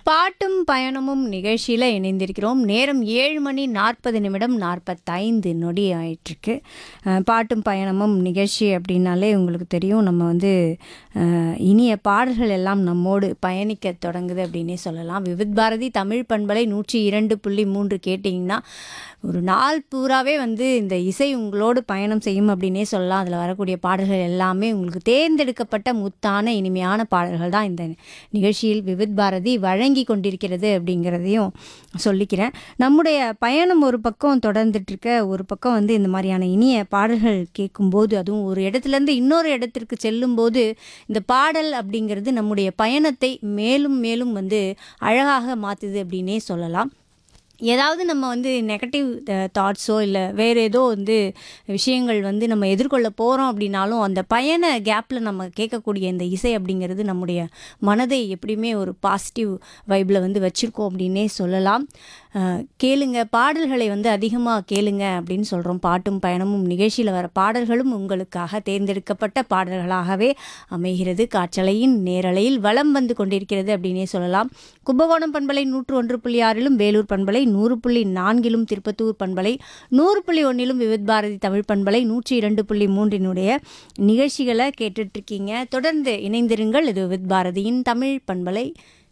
பாட்டும் பயணமும் நிகழ்ச்சியில் இணைந்திருக்கிறோம் நேரம் ஏழு மணி நாற்பது நிமிடம் நாற்பத்தைந்து நொடி ஆயிட்டிருக்கு அஹ், பாட்டும் பயணமும் நிகழ்ச்சி அப்படின்னாலே உங்களுக்கு தெரியும் நம்ம வந்து அஹ், இனிய பாடல்கள் எல்லாம் நம்மோடு பயணிக்க தொடங்குது அப்படின்னே சொல்லலாம் விவித் பாரதி தமிழ் பண்பலை நூற்றி இரண்டு புள்ளி மூன்று கேட்டிங்கன்னா ஒரு நாள் பூராவே வந்து இந்த இசை உங்களோடு பயணம் செய்யும் அப்படின்னே சொல்லலாம் அதில் வரக்கூடிய பாடல்கள் எல்லாமே உங்களுக்கு தேர்ந்தெடுக்கப்பட்ட முத்தான இனிமையான பாடல்கள் தான் இந்த நிகழ்ச்சியில் விவித் பாரதி வழங்கி கொண்டிருக்கிறது அப்படிங்கிறதையும் சொல்லிக்கிறேன் நம்முடைய பயணம் ஒரு பக்கம் தொடர்ந்துட்டு இருக்க ஒரு பக்கம் வந்து இந்த மாதிரியான இனிய பாடல்கள் கேட்கும்போது அதுவும் ஒரு இடத்துலேருந்து இன்னொரு இடத்திற்கு செல்லும்போது இந்த பாடல் அப்படிங்கிறது நம்முடைய பயணத்தை மேலும் மேலும் வந்து அழகாக மாற்றுது அப்படின்னே சொல்லலாம் ஏதாவது நம்ம வந்து நெகட்டிவ் தாட்ஸோ இல்லை வேறு ஏதோ வந்து விஷயங்கள் வந்து நம்ம எதிர்கொள்ள போகிறோம் அப்படின்னாலும் அந்த பயண கேப்பில் நம்ம கேட்கக்கூடிய இந்த இசை அப்படிங்கிறது நம்முடைய மனதை எப்படியுமே ஒரு பாசிட்டிவ் வைப்பில் வந்து வச்சுருக்கோம் அப்படின்னே சொல்லலாம் அஹ், கேளுங்க பாடல்களை வந்து அதிகமாக கேளுங்க அப்படின்னு சொல்கிறோம் பாட்டும் பயணமும் நிகழ்ச்சியில் வர பாடல்களும் உங்களுக்காக தேர்ந்தெடுக்கப்பட்ட பாடல்களாகவே அமைகிறது காற்றலையின் நேரலையில் வலம் வந்து கொண்டிருக்கிறது அப்படின்னே சொல்லலாம் கும்பகோணம் பண்பலை நூற்று ஒன்று புள்ளி ஆறிலும் வேலூர் பண்பலை நூறு புள்ளி நான்கிலும் திருப்பத்தூர் பண்பலை நூறு புள்ளி ஒன்றிலும் விவித் பாரதி தமிழ் பண்பலை நூற்றி இரண்டு புள்ளி மூன்றினுடைய நிகழ்ச்சிகளை கேட்டுட்ருக்கீங்க தொடர்ந்து இணைந்திருங்கள் இது விவித் பாரதியின் தமிழ் பண்பலை